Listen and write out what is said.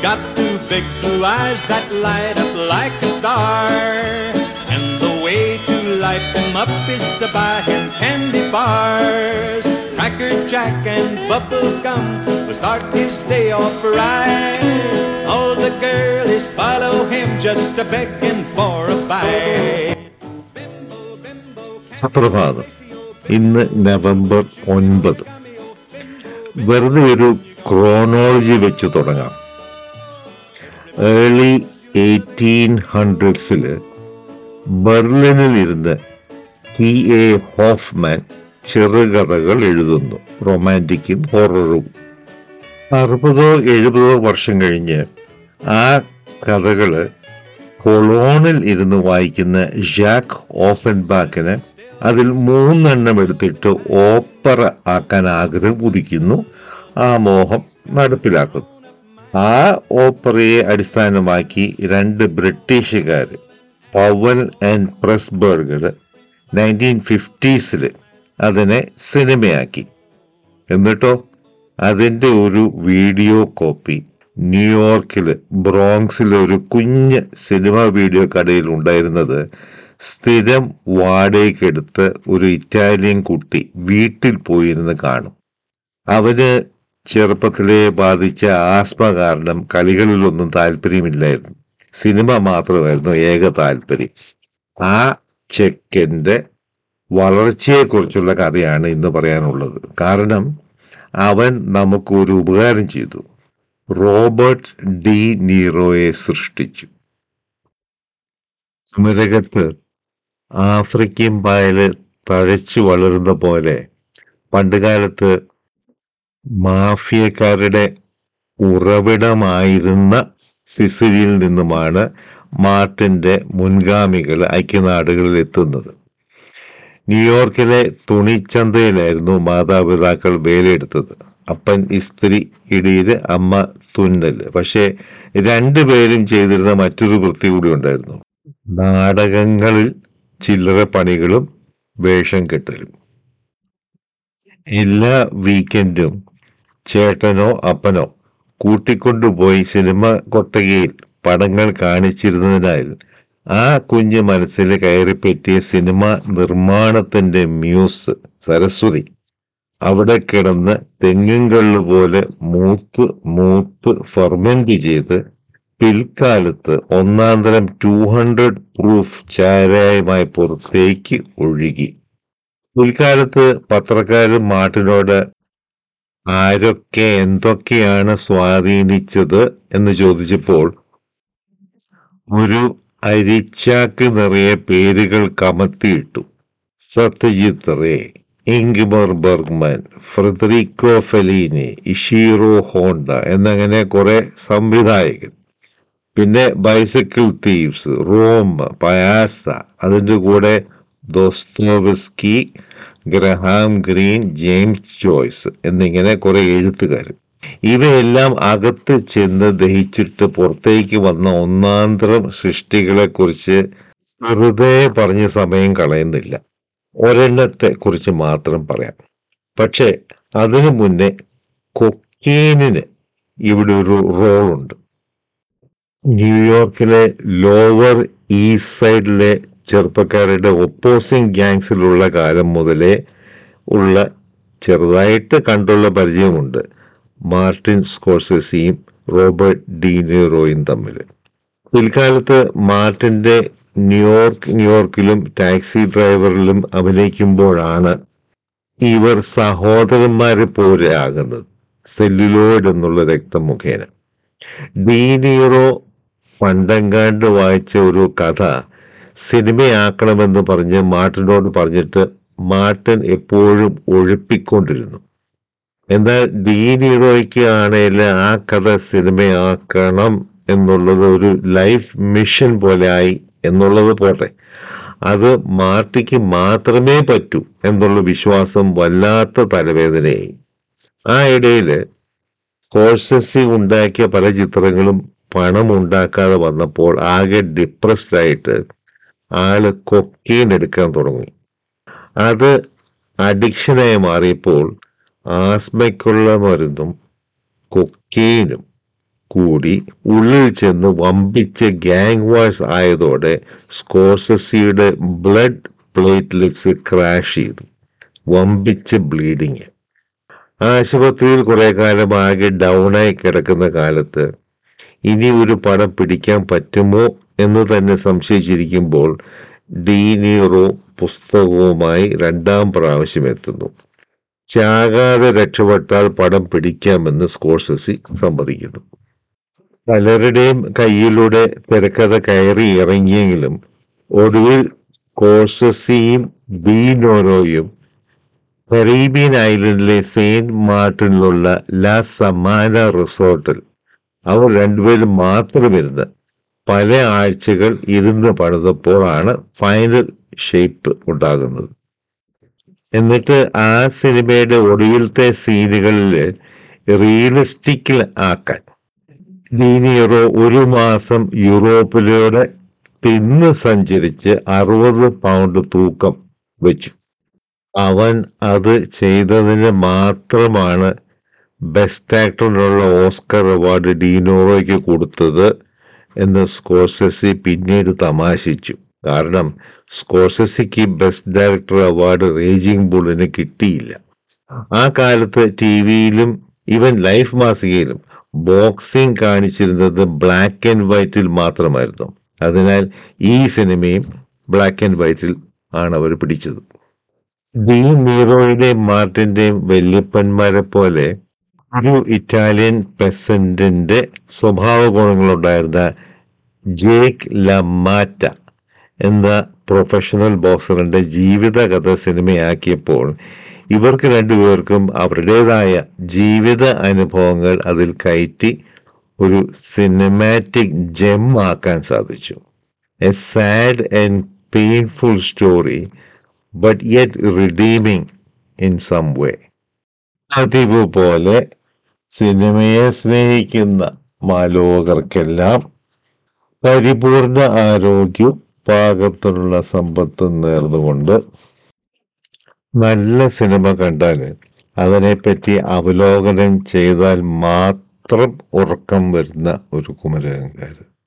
got two big blue eyes that light up like a star. And the way to light them up is to buy him candy bars. Cracker Jack and bubble gum will start his day off right. All the girlies follow him just a begging for a bite. Bimbo, bimbo, സുപ്രഭാതം ഇന്ന് November ഒൻപത് വെറുതെ ഒരു chronology വെച്ച് തുടങ്ങാം early eighteen ഹൺഡ്രഡ്സില് ബെർലിനിൽ ഇരുന്ന് T A Hoffman ചെറുകഥകൾ എഴുതുന്നു റൊമാൻറ്റിക്കും ഹൊററും അറുപതോ എഴുപതോ വർഷം കഴിഞ്ഞ് ആ കഥകള് കൊളോണിൽ ഇരുന്ന് വായിക്കുന്ന ജാക്ക് ഓഫൻബാക്കിന് അതിൽ മൂന്നെണ്ണം എടുത്തിട്ട് ഓപ്പറ ആക്കാൻ ആഗ്രഹം ഉദിക്കുന്നു ആ മോഹം നടപ്പിലാക്കുന്നു ആ ഓപ്പറയെ അടിസ്ഥാനമാക്കി രണ്ട് ബ്രിട്ടീഷുകാർ പവൽ ആൻഡ് പ്രസ്ബർഗർ നയൻറ്റീൻ ഫിഫ്റ്റീസിൽ അതിനെ സിനിമയാക്കി എന്നിട്ടോ അതിന്റെ ഒരു വീഡിയോ കോപ്പി ന്യൂയോർക്കില് ബ്രോങ്സിലെ ഒരു കുഞ്ഞ് സിനിമ വീഡിയോ കടയിൽ ഉണ്ടായിരുന്നത് സ്ഥിരം വാടകയ്ക്കെടുത്ത് ഒരു ഇറ്റാലിയൻ കുട്ടി വീട്ടിൽ പോയിരുന്ന് കാണും അവന് ചെറുപ്പത്തിലെ ബാധിച്ച ആസ്മ കാരണം കളികളിലൊന്നും താല്പര്യമില്ലായിരുന്നു സിനിമ മാത്രമായിരുന്നു ഏക താല്പര്യം ആ ചെക്കൻ്റെ വളർച്ചയെക്കുറിച്ചുള്ള കഥയാണ് ഇന്ന് പറയാനുള്ളത് കാരണം അവൻ നമുക്ക് ഒരു ഉപകാരം ചെയ്തു റോബർട്ട് ഡി നീറോയെ സൃഷ്ടിച്ചു സ്മരകത്ത് ആഫ്രിക്കൻ പായല് തഴച്ചു വളരുന്ന പോലെ പണ്ടുകാലത്ത് മാഫിയക്കാരുടെ ഉറവിടമായിരുന്ന സിസിലിയിൽ നിന്നുമാണ് മാർട്ടിന്റെ മുൻഗാമികൾ ഐക്യനാടുകളിൽ എത്തുന്നത് ന്യൂയോർക്കിലെ തുണിച്ചന്തയിലായിരുന്നു മാതാപിതാക്കൾ വേലയെടുത്തത് അപ്പൻ ഇസ്ത്രി ഇടിയില് അമ്മ തുന്നല് പക്ഷെ രണ്ടുപേരും ചെയ്തിരുന്ന മറ്റൊരു വൃത്തി കൂടി ഉണ്ടായിരുന്നു നാടകങ്ങളിൽ ചില്ലറ പണികളും വേഷം കെട്ടലും എല്ലാ വീക്കെൻഡും ചേട്ടനോ അപ്പനോ കൂട്ടിക്കൊണ്ടുപോയി സിനിമ കൊട്ടകയിൽ പടങ്ങൾ കാണിച്ചിരുന്നതിനാൽ ആ കുഞ്ഞ് മനസ്സിൽ കയറിപ്പറ്റിയ സിനിമ നിർമ്മാണത്തിന്റെ മ്യൂസ് സരസ്വതി അവിടെ കിടന്ന് തെങ്ങുകള്ള് പോലെ മൂത്ത് മൂത്ത് ഫെർമെന്റ് ചെയ്ത് പിൽക്കാലത്ത് ഒന്നാന്തരം ടു ഹൺഡ്രഡ് പ്രൂഫ് ചാരായമായി പുറത്തേക്ക് ഒഴുകി പിൽക്കാലത്ത് പത്രക്കാരും മാട്ടിനോട് ആരൊക്കെ എന്തൊക്കെയാണ് സ്വാധീനിച്ചത് എന്ന് ചോദിച്ചപ്പോൾ ഒരു അരിച്ചാക്ക് നിറയെ പേരുകൾ കമത്തിയിട്ടു Satyajit Ray Ingmar Bergman Federico Fellini Ishiro Honda എന്നങ്ങനെ കുറെ സംവിധായകൻ പിന്നെ ബൈസക്കിൾ തീവ്സ് റോം പയാസ അതിൻ്റെ കൂടെ Dostoevsky Graham Greene James Joyce എന്നിങ്ങനെ കുറെ എഴുത്തുകാർ ഇവയെല്ലാം അകത്ത് ചെന്ന് ദഹിച്ചിട്ട് പുറത്തേക്ക് വന്ന ഒന്നാന്തരം സൃഷ്ടികളെ കുറിച്ച് വെറുതെ പറഞ്ഞ് സമയം കളയുന്നില്ല ഒരെണ്ണത്തെ കുറിച്ച് മാത്രം പറയാം പക്ഷേ അതിനു മുന്നേ കൊക്കീനിന് ഇവിടെ ഒരു റോളുണ്ട് ന്യൂയോർക്കിലെ ലോവർ ഈസ്റ്റ് സൈഡിലെ ചെറുപ്പക്കാരുടെ ഒപ്പോസിംഗ് ഗ്യാങ്സിലുള്ള കാലം മുതലേ ഉള്ള ചെറുതായിട്ട് കണ്ടുള്ള പരിചയമുണ്ട് മാർട്ടിൻ സ്കോർസെസിയും റോബർട്ട് ഡീനീറോയും തമ്മിൽ പിൽക്കാലത്ത് മാർട്ടിന്റെ ന്യൂയോർക്ക് ന്യൂയോർക്കിലും ടാക്സി ഡ്രൈവറിലും അഭിനയിക്കുമ്പോഴാണ് ഇവർ സഹോദരന്മാരെ പോലെ ആകുന്നത് സെല്ലുലോയിഡ് എന്നുള്ള രക്തം മുഖേന ഡീനീറോ പണ്ടങ്കാണ്ട് വായിച്ച ഒരു കഥ സിനിമയാക്കണമെന്ന് പറഞ്ഞ് മാർട്ടിനോട് പറഞ്ഞിട്ട് മാർട്ടിൻ എപ്പോഴും ഒഴിപ്പിക്കൊണ്ടിരുന്നു എന്നാൽ ഡീനീറോയ്ക്ക് ആണേൽ ആ കഥ സിനിമയാക്കണം എന്നുള്ളത് ഒരു ലൈഫ് മിഷൻ പോലെ ആയി എന്നുള്ളത് പോട്ടെ അത് മാർട്ടിക്ക് മാത്രമേ പറ്റൂ എന്നുള്ള വിശ്വാസം വല്ലാത്ത തലവേദനയായി ആ ഇടയില് കോഴ്സസി ഉണ്ടാക്കിയ പല ചിത്രങ്ങളും പണം ഉണ്ടാക്കാതെ വന്നപ്പോൾ ആകെ ഡിപ്രസ്ഡ് ആയിട്ട് ആള് കൊക്കീൻ എടുക്കാൻ തുടങ്ങി അത് അഡിക്ഷനായി മാറിയപ്പോൾ ആസ്മയ്ക്കുള്ള മരുന്നും കൊക്കീനും കൂടി ഉള്ളിൽ ചെന്ന് വമ്പിച്ച ഗ്യാങ് വാഴ്സ് ആയതോടെ സ്കോർസസിയുടെ ബ്ലഡ് പ്ലേറ്റ്ലെറ്റ്സ് ക്രാഷ് ചെയ്തു വമ്പിച്ച ബ്ലീഡിങ് ആശുപത്രിയിൽ കുറെ കാലം ആകെ ഡൗണായി കിടക്കുന്ന കാലത്ത് ഇനി ഒരു പടം പിടിക്കാൻ പറ്റുമോ എന്ന് തന്നെ സംശയിച്ചിരിക്കുമ്പോൾ ഡീനീറോ പുസ്തകവുമായി രണ്ടാം പ്രാവശ്യം എത്തുന്നു ചാകാതെ രക്ഷപ്പെട്ടാൽ പടം പിടിക്കാമെന്ന് സ്കോർസസി സമ്മതിക്കുന്നു പലരുടെയും കയ്യിലൂടെ തിരക്കഥ കയറി ഇറങ്ങിയെങ്കിലും ഒടുവിൽ സ്കോർസസിയും ബീനോരോയും കരീബിയൻ ഐലൻഡിലെ സെയിന്റ് മാർട്ടിനിലുള്ള ലാ സമാന റിസോർട്ടിൽ അവർ രണ്ടുപേരും മാത്രമിരുന്ന് പല ആഴ്ചകൾ ഇരുന്ന് പണിതപ്പോഴാണ് ഫൈനൽ ഷേപ്പ് ഉണ്ടാകുന്നത് എന്നിട്ട് ആ സിനിമയുടെ ഒടുവിലത്തെ സീനുകളിൽ റിയലിസ്റ്റിക്കിൽ ആക്കാൻ ഡീനിയറോ ഒരു മാസം യൂറോപ്പിലൂടെ പിന്ന് സഞ്ചരിച്ച് അറുപത് പൗണ്ട് തൂക്കം വെച്ചു അവൻ അത് ചെയ്തതിന് മാത്രമാണ് ബെസ്റ്റ് ആക്ടറിനുള്ള ഓസ്കർ അവാർഡ് ഡീനോറോയ്ക്ക് കൊടുത്തത് എന്ന് സ്കോർസസി പിന്നീട് തമാശിച്ചു കാരണം സ്കോർസസിക്ക് ബെസ്റ്റ് ഡയറക്ടർ അവാർഡ് റേജിംഗ് ബുള്ളിന് കിട്ടിയില്ല ആ കാലത്ത് ടി വിയിലും ഈവൻ ലൈഫ് മാസികയിലും ബോക്സിംഗ് കാണിച്ചിരുന്നത് ബ്ലാക്ക് ആൻഡ് വൈറ്റിൽ മാത്രമായിരുന്നു അതിനാൽ ഈ സിനിമയും ബ്ലാക്ക് ആൻഡ് വൈറ്റിൽ ആണ് അവർ പിടിച്ചത് ഡി നീറോയുടെയും മാർട്ടിന്റെയും വല്യപ്പന്മാരെ പോലെ ഒരു ഇറ്റാലിയൻ പെസന്റിന്റെ സ്വഭാവ ഗുണങ്ങളുണ്ടായിരുന്ന ജേക്ക് ലമാറ്റ എന്ന പ്രൊഫഷണൽ ബോക്സറിന്റെ ജീവിതകഥ സിനിമയാക്കിയപ്പോൾ ഇവർക്ക് രണ്ടുപേർക്കും അവരുടേതായ ജീവിത അനുഭവങ്ങൾ അതിൽ കയറ്റി ഒരു സിനിമാറ്റിക് ജെം ആക്കാൻ സാധിച്ചു a sad and painful story but yet redeeming in some way പതിവ് പോലെ സിനിമയെ സ്നേഹിക്കുന്ന മാലോകർക്കെല്ലാം പരിപൂർണ ആരോഗ്യവും പാകത്തിനുള്ള സമ്പത്തും നേർന്നുകൊണ്ട് നല്ല സിനിമ കണ്ടാൽ അതിനെപ്പറ്റി അവലോകനം ചെയ്താൽ മാത്രം ഉറക്കം വരുന്ന ഒരു കുമരകങ്കാരൻ